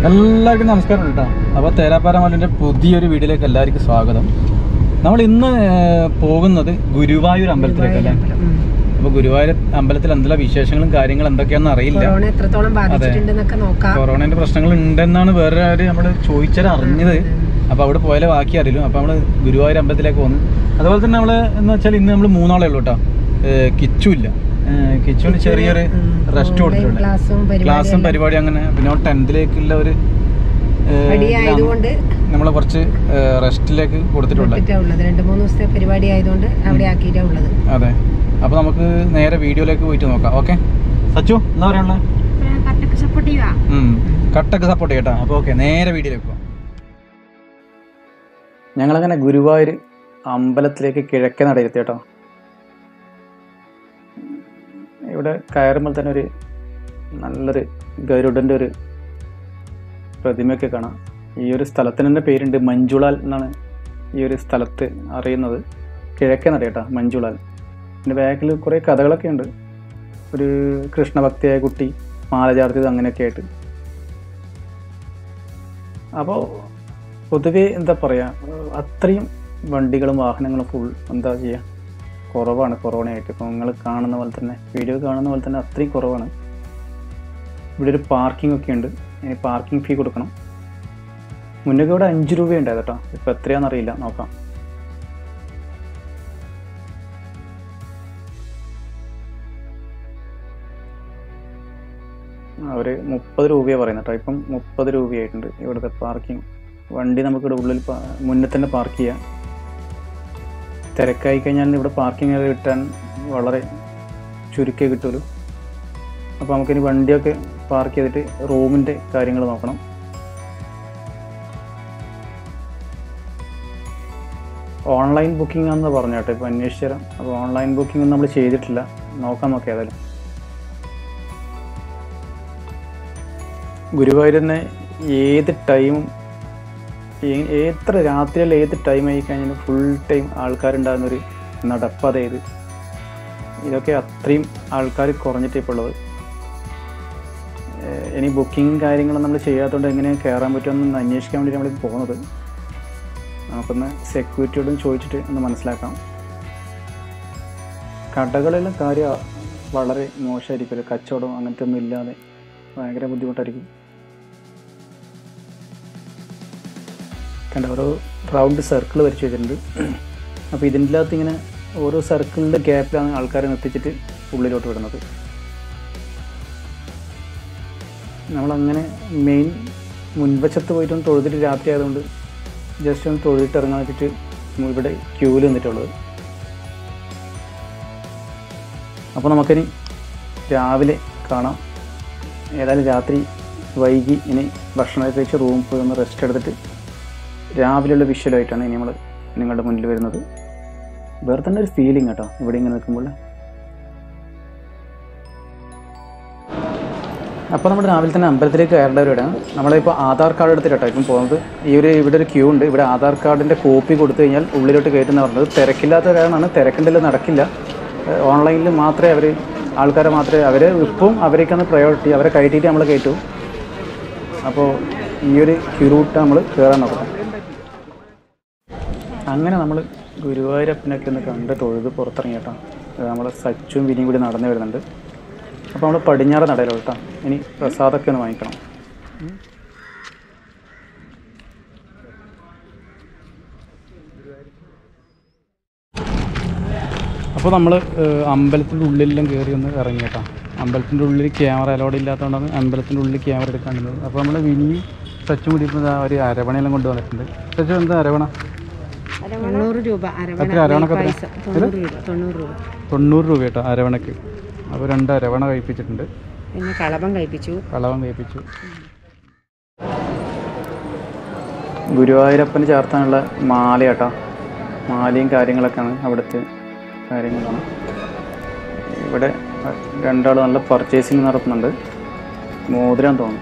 എല്ലാവർക്കും നമസ്കാരം കേട്ടോ അപ്പോൾ തേരാപ്പാരമലിൻ്റെ പുതിയൊരു വീഡിയോയിലേക്ക് എല്ലാവർക്കും സ്വാഗതം നമ്മൾ ഇന്ന് ഏർ, പോകുന്നത് ഗുരുവായൂർ അമ്പലത്തിലേക്ക് അല്ലേ അപ്പോൾ ഗുരുവായൂർ അമ്പലത്തിൽ എന്തെല്ലാം വിശേഷങ്ങളും കാര്യങ്ങളും എന്തൊക്കെയാണെന്ന് അറിയില്ല കൊറോണ എത്രത്തോളം ബാധിച്ചിട്ടുണ്ടെന്നൊക്കെ നോക്കാം കൊറോണേൻ്റെ പ്രശ്നങ്ങൾ ഉണ്ടെന്നാണ് വേറെ ആര് നമ്മൾ ചോദിച്ചാൽ അറിഞ്ഞത് അപ്പോൾ അവിടെ പോയാലേ ബാക്കി അറിയില്ല അപ്പോൾ നമ്മൾ ഗുരുവായൂർ അമ്പലത്തിലേക്ക് പോകുന്നു അതുപോലെ തന്നെ നമ്മൾ എന്ന് വെച്ചാൽ ഇന്ന് നമ്മൾ മൂന്നാളേ ഉള്ളൂ കേട്ടോ ഏർ, കിച്ചു ഇല്ല ഏർ, കിച്ചുവിന് ചെറിയൊരു ഉം. റെസ്റ്റ് ഓൺലൈൻ കൊടുത്തിട്ടുണ്ട് ക്ലാസ്സും ക്ലാസ്സും പരിപാടിയെല്ലാം പരിപാടി അങ്ങനെ പിന്നെ ടെൻത്തിലേക്കുള്ള ഒരു ഏർ, പരിപാടി ഇതിലാണ് ആയതുകൊണ്ട് നമ്മളെ കുറച്ച് റെസ്റ്റിലേക്ക് കൊടുത്തിട്ടുള്ളത് വിട്ടിട്ടാ ഉള്ളത് രണ്ട് മൂന്ന് ദിവസത്തെ പരിപാടി ആയതുകൊണ്ട് അവിടെ ആക്കിയിട്ടാ ഉള്ളത് അതെ അപ്പൊ നമുക്ക് നേരെ വീഡിയോയിലേക്ക് പോയിട്ട് നോക്കാം ഓക്കെ സച്ചു എന്താ പറയാനുള്ളത് കട്ടക്ക് സപ്പോർട്ടീവാ ഉം. കട്ടൊക്കെ സപ്പോർട്ട് ചെയ്യട്ടോ അപ്പോൾ ഓക്കെ നേരെ വീഡിയോയിലേക്ക് പോകാം ഞങ്ങളങ്ങനെ ഗുരുവായൂർ അമ്പലത്തിലേക്ക് കിഴക്കേ നടയെത്തി കേട്ടോ ഇവിടെ കയറുമ്പോൾ തന്നെ ഒരു നല്ലൊരു ഗരുഡൻ്റെ ഒരു പ്രതിമയൊക്കെ കാണാം ഈ ഒരു സ്ഥലത്തിന് തന്നെ പേരുണ്ട് മഞ്ജുളാൽ എന്നാണ് ഈ ഒരു സ്ഥലത്ത് അറിയുന്നത് കിഴക്കേ നട കേട്ടോ മഞ്ജുളാൽ പിന്നെ ബാക്കിൽ കുറേ കഥകളൊക്കെ ഉണ്ട് ഒരു കൃഷ്ണഭക്തിയായ കുട്ടി മാല ചാർത്തിയത് അങ്ങനെയൊക്കെ ആയിട്ട് അപ്പോൾ പൊതുവേ എന്താ പറയുക അത്രയും വണ്ടികളും വാഹനങ്ങളും ഫുൾ എന്താ ചെയ്യുക കുറവാണ് കൊറോണയായിട്ട് ഇപ്പോൾ നിങ്ങൾ കാണുന്ന പോലെ തന്നെ വീഡിയോ കാണുന്ന പോലെ തന്നെ അത്രയും കുറവാണ് ഇവിടെ ഒരു പാർക്കിംഗ് ഒക്കെ ഉണ്ട് ഇനി പാർക്കിംഗ് ഫീ കൊടുക്കണം മുന്നൊക്കെ ഇവിടെ അഞ്ച് രൂപയുണ്ടായത് കേട്ടോ ഇപ്പോൾ എത്രയാണെന്ന് അറിയില്ല നോക്കാം അവർ മുപ്പത് രൂപയാണ് പറയുന്നത് കേട്ടോ ഇപ്പം മുപ്പത് രൂപയായിട്ടുണ്ട് ഇവിടുത്തെ പാർക്കിംഗ് വണ്ടി നമുക്കിവിടെ ഉള്ളിൽ പാ- മുന്നിൽ തന്നെ പാർക്ക് ചെയ്യാം തിരക്കായി കഴിഞ്ഞാൽ ഇവിടെ പാർക്കിംഗ് കിട്ടാൻ വളരെ ചുരുക്കേ കിട്ടുള്ളൂ അപ്പോൾ നമുക്കിനി വണ്ടിയൊക്കെ പാർക്ക് ചെയ്തിട്ട് റൂമിൻ്റെ കാര്യങ്ങൾ നോക്കണം ഓൺലൈൻ ബുക്കിംഗ് ആണെന്ന് പറഞ്ഞു കേട്ടോ ഇപ്പോൾ അന്വേഷിച്ചു തരാം അപ്പോൾ ഓൺലൈൻ ബുക്കിംഗ് ഒന്നും നമ്മൾ ചെയ്തിട്ടില്ല നോക്കാം നോക്കാം ഏതായാലും ഗുരുവായൂർ തന്നെ ഏത് ടൈമും ഏ- എത്ര രാത്രിയിൽ ഏത് ടൈം ആയി കഴിഞ്ഞാലും ഫുൾ ടൈം ആൾക്കാരുണ്ടാകുന്നൊരു നടപ്പത ഇത് ഇതൊക്കെ അത്രയും ആൾക്കാർ കുറഞ്ഞിട്ടേ ഇപ്പോൾ ഉള്ളത് ഏഹ് ഇനി ബുക്കിങ്ങും കാര്യങ്ങളും നമ്മൾ ചെയ്യാത്തതുകൊണ്ട് എങ്ങനെ കയറാൻ പറ്റുമെന്ന് അന്വേഷിക്കാൻ വേണ്ടി നമ്മൾ പോകുന്നത് നമുക്കൊന്ന് സെക്യൂരിറ്റിയോടും ചോദിച്ചിട്ട് ഒന്ന് മനസ്സിലാക്കാം കടകളിലും കാര്യം വളരെ മോശമായിരിക്കുമല്ലോ കച്ചവടം അങ്ങനത്തെ ഒന്നും ഇല്ലാതെ ഭയങ്കര ബുദ്ധിമുട്ടായിരിക്കും കണ്ട ഓരോ റൗണ്ട് സർക്കിൾ വരച്ച് വെച്ചിട്ടുണ്ട് അപ്പോൾ ഇതിൻ്റെ അകത്ത് ഇങ്ങനെ ഓരോ സർക്കിളിൻ്റെ ഗ്യാപ്പിലാണ് ആൾക്കാരെ നിർത്തിച്ചിട്ട് ഉള്ളിലോട്ട് വിടുന്നത് നമ്മളങ്ങനെ മെയിൻ മുൻവശത്ത് പോയിട്ടൊന്ന് തൊഴുതിട്ട് രാത്രി ആയതുകൊണ്ട് ജസ്റ്റ് ഒന്ന് തൊഴുതിട്ട് ഇറങ്ങാൻ വെച്ചിട്ട് ഇവിടെ ക്യൂവിൽ നിന്നിട്ടുള്ളത് അപ്പോൾ നമുക്കിനി രാവിലെ കാണാം ഏതായാലും രാത്രി വൈകി ഇനി ഭക്ഷണമൊക്കെ കഴിച്ച് റൂമിൽ പോയി ഒന്ന് റെസ്റ്റ് എടുത്തിട്ട് രാവിലെയുള്ള വിഷ്വലായിട്ടാണ് ഇനി നമ്മൾ നിങ്ങളുടെ മുന്നിൽ വരുന്നത് വേറെ തന്നെ ഒരു ഫീലിംഗ് കേട്ടോ ഇവിടെ ഇങ്ങനെ നിൽക്കുമ്പോൾ അപ്പോൾ നമ്മൾ രാവിലെ തന്നെ അമ്പലത്തിലേക്ക് കയറേണ്ടവരാണ് നമ്മളിപ്പോൾ ആധാർ കാർഡ് എടുത്തിട്ട് കേട്ടോ ഇപ്പം പോകുന്നത് ഈ ഒരു ഇവിടെ ഒരു ക്യൂ ഉണ്ട് ഇവിടെ ആധാർ കാർഡിൻ്റെ കോപ്പി കൊടുത്തു കഴിഞ്ഞാൽ ഉള്ളിലോട്ട് കയറ്റുന്ന പറഞ്ഞത് തിരക്കില്ലാത്ത കാരണമാണ് തിരക്കുണ്ടെങ്കിൽ നടക്കില്ല ഓൺലൈനിൽ മാത്രമേ അവർ ആൾക്കാരെ മാത്രമേ അവർ ഇപ്പം അവരേക്കാണ് പ്രയോറിറ്റി അവരെ കയറ്റിയിട്ട് നമ്മൾ കയറ്റും അപ്പോൾ ഈ ഒരു ക്യൂ റൂട്ട് നമ്മൾ കയറാൻ നോക്കണം അങ്ങനെ നമ്മൾ ഗുരുവായൂരപ്പനൊക്കെ ഒന്ന് കണ്ട് തൊഴുത് പുറത്തിറങ്ങി കേട്ടോ നമ്മൾ സച്ചും വിനിയും കൂടി നടന്നു വരുന്നുണ്ട് അപ്പോൾ നമ്മൾ പടിഞ്ഞാറ് നടയിലോ കേട്ടോ ഇനി പ്രസാദമൊക്കെ ഒന്ന് വാങ്ങിക്കണം അപ്പോൾ നമ്മൾ അമ്പലത്തിൻ്റെ ഉള്ളിലെല്ലാം കയറി ഒന്ന് ഇറങ്ങി കേട്ടോ അമ്പലത്തിൻ്റെ ഉള്ളിൽ ക്യാമറ അലോഡ് ഇല്ലാത്തതുകൊണ്ടാണ് അമ്പലത്തിൻ്റെ ഉള്ളിൽ ക്യാമറ എടുക്കാണ്ടുള്ളത് അപ്പോൾ നമ്മൾ വിനിയും സച്ചും കൂടി ഇപ്പോൾ ദാ ഒരു അരവണയെല്ലാം കൊണ്ടുവന്നിട്ടുണ്ട് സച്ചു എന്താ അരവണ തൊണ്ണൂറ് രൂപ എത്ര അരവണ അരവണക്ക് എത്ര? പായസം തൊണ്ണൂറ് രൂപ തൊണ്ണൂറ് രൂപ തൊണ്ണൂറ് രൂപ കേട്ടോ അരവണക്ക് അപ്പോൾ രണ്ട് അരവണ കഴിപ്പിച്ചിട്ടുണ്ട് പിന്നെ കളഭം കഴിപ്പിച്ചു കളവൻ കഴിപ്പിച്ചു ഗുരുവായൂരപ്പന് ചേർത്താനുള്ള മാല കേട്ടോ മാലയും കാര്യങ്ങളൊക്കെയാണ് അവിടുത്തെ കാര്യങ്ങളാണ് ഇവിടെ രണ്ടാൾ നല്ല പർച്ചേസിങ് നടത്തുന്നുണ്ട് മോതിരം തോന്നുന്നു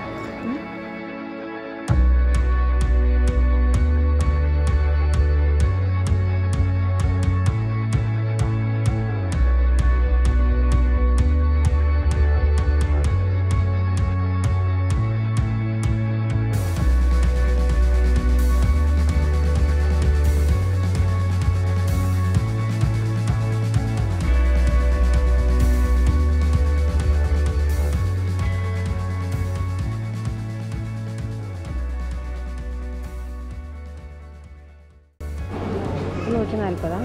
നൂറ്റി നാൽപ്പതാ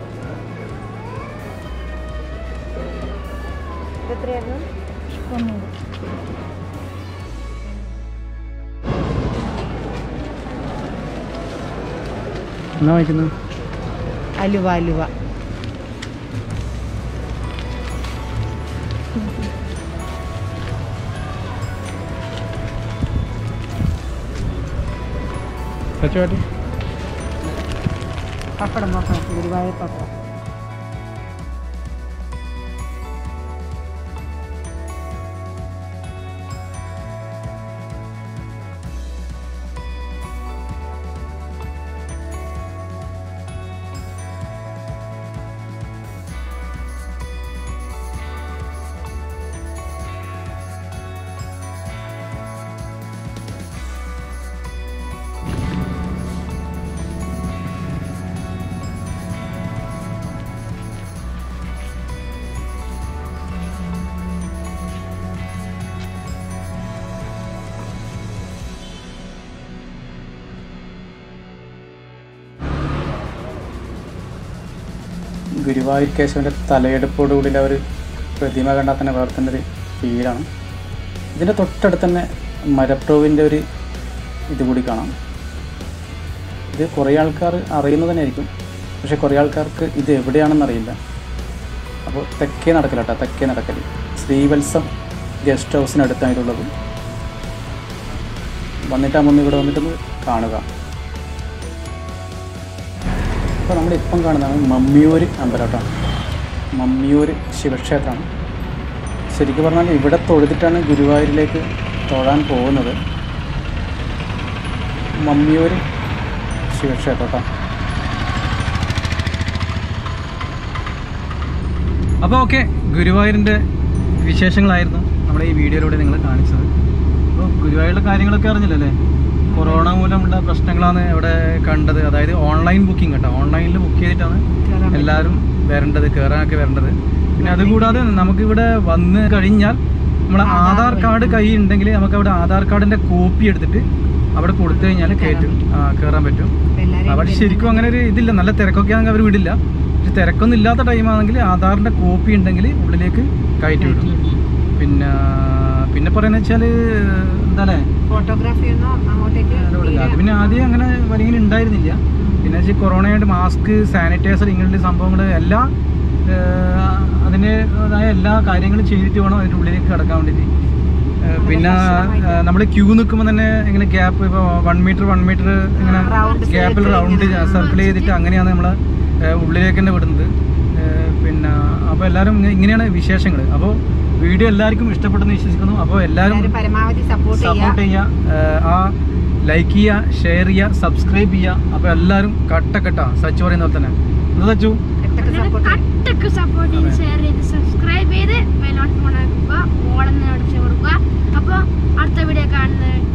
എത്രയായിരുന്നു എന്നാ വാങ്ങിക്കുന്നത് അലുവ അലുവ കച്ചുവാട്ടി പപ്പടം പപ്പടം ഗുരുവായൂർ പപ്പടം ഗുരുവായൂർ കേശവൻ്റെ തലയെടുപ്പോടുകൂടി അവർ പ്രതിമ കണ്ടാൽ തന്നെ വേറെ തന്നെ ഒരു ഫീലാണ് ഇതിൻ്റെ തൊട്ടടുത്ത് തന്നെ മരപ്രൂവിൻ്റെ ഒരു ഇത് കൂടി കാണാം ഇത് കുറേ ആൾക്കാർ അറിയുന്നത് തന്നെയായിരിക്കും പക്ഷേ കുറേ ആൾക്കാർക്ക് ഇത് എവിടെയാണെന്ന് അറിയില്ല അപ്പോൾ തെക്കേ നടക്കല കേട്ടോ തെക്കേ നടക്കൽ ശ്രീവത്സം ഗസ്റ്റ് ഹൗസിനടുത്താണ് ഇതുള്ളത് വന്നിട്ട് ആ മുന്നിൽ ഇവിടെ വന്നിട്ടൊന്ന് കാണുക അപ്പോൾ നമ്മളിപ്പം കാണുന്നതാണ് മമ്മിയൂർ അമ്പലം കേട്ടോ മമ്മിയൂർ ശിവക്ഷേത്രമാണ് ശരിക്കും പറഞ്ഞാൽ ഇവിടെ തൊഴുതിട്ടാണ് ഗുരുവായൂരിലേക്ക് തൊഴാൻ പോകുന്നത് മമ്മിയൂർ ശിവക്ഷേത്രം കേട്ടോ അപ്പോൾ ഓക്കെ ഗുരുവായൂരിൻ്റെ വിശേഷങ്ങളായിരുന്നു നമ്മുടെ ഈ വീഡിയോയിലൂടെ നിങ്ങൾ കാണിച്ചത് അപ്പോൾ ഗുരുവായൂരിലെ കാര്യങ്ങളൊക്കെ അറിഞ്ഞില്ലല്ലേ കൊറോണ മൂലമുള്ള പ്രശ്നങ്ങളാണ് ഇവിടെ കണ്ടത് അതായത് ഓൺലൈൻ ബുക്കിംഗ് കേട്ടോ ഓൺലൈനിൽ ബുക്ക് ചെയ്തിട്ടാണ് കയറാൻ എല്ലാവരും വരേണ്ടത് കയറാനൊക്കെ വരേണ്ടത് പിന്നെ അതുകൂടാതെ നമുക്ക് ഇവിടെ വന്ന് കഴിഞ്ഞാൽ നമ്മളെ ആധാർ കാർഡ് കൈ ഉണ്ടെങ്കിൽ നമുക്ക് അവിടെ ആധാർ കാർഡിന്റെ കോപ്പി എടുത്തിട്ട് അവിടെ കൊടുത്തു കഴിഞ്ഞാൽ കയറ്റും ആ, കയറാൻ പറ്റും അപ്പൊ എല്ലാരെയും അവിടെ ശരിക്കും അങ്ങനെ ഒരു ഇതില്ല നല്ല തിരക്കൊക്കെ ആണെങ്കിൽ അവർ വിടില്ല പക്ഷെ തിരക്കൊന്നും ഇല്ലാത്ത ടൈമാണെങ്കിൽ ആധാറിന്റെ കോപ്പി ഉണ്ടെങ്കിൽ ഉള്ളിലേക്ക് കയറ്റി വിടും പിന്നെ പിന്നെ പറയുന്നത് വെച്ചാൽ എന്താ അല്ലേ ഫോട്ടോഗ്രാഫി ഒന്നും അങ്ങോട്ടേക്ക് ഇല്ല. അത് പിന്നെ ആദ്യം അങ്ങനെ വലിയ ഉണ്ടായിരുന്നില്ല പിന്നെ വെച്ചാൽ കൊറോണയായിട്ട് മാസ്ക് സാനിറ്റൈസർ ഇങ്ങനെയുള്ള സംഭവങ്ങൾ എല്ലാം ഏഹ്, അതിൻ്റെതായ എല്ലാ കാര്യങ്ങളും ചെയ്തിട്ട് വേണം അതിൻ്റെ ഉള്ളിലേക്ക് കടക്കാൻ വേണ്ടിയിട്ട് ഏഹ്, പിന്നെ നമ്മൾ ക്യൂ നിൽക്കുമ്പോൾ തന്നെ ഇങ്ങനെ ഗ്യാപ്പ് ഇപ്പോൾ വൺ മീറ്റർ വൺ മീറ്റർ ഇങ്ങനെ round ഗ്യാപ്പിൽ circle റൗണ്ട് സർക്കിൾ ചെയ്തിട്ട് അങ്ങനെയാണ് നമ്മൾ ഉള്ളിലേക്ക് തന്നെ വിടുന്നത് ഏഹ്, പിന്നെ അപ്പോൾ എല്ലാവരും ഇങ്ങ- ഇങ്ങനെയാണ് വിശേഷങ്ങൾ അപ്പോൾ വീഡിയോ എല്ലാവർക്കും ഇഷ്ടപ്പെട്ടെന്ന് വിശ്വസിക്കുന്നു അപ്പോൾ എല്ലാവരും എല്ലാവരും പരമാവധി സപ്പോർട്ട് ചെയ്യുക സപ്പോർട്ട് ചെയ്യുക ഏഹ് ആ ലൈക്ക് ചെയ്യുക ഷെയർ ചെയ്യുക സബ്സ്ക്രൈബ് ചെയ്യുക അപ്പോൾ എല്ലാവരും കട്ടക്കട്ട സച്ചു പറയുന്ന പോലെ തന്നെ എന്താ സച്ചു കട്ടക്ക് സപ്പോർട്ട് ചെയ്യുക കട്ടക്ക് സപ്പോർട്ട് ചെയ്ത് ഷെയർ ചെയ്ത് സബ്സ്ക്രൈബ് ചെയ്ത് മേലോട്ട് പോണാക്കുക ഓളെന്ന് അടിച്ചു കൊടുക്കുക അപ്പോൾ അടുത്ത വീഡിയോ കാണുന്നത്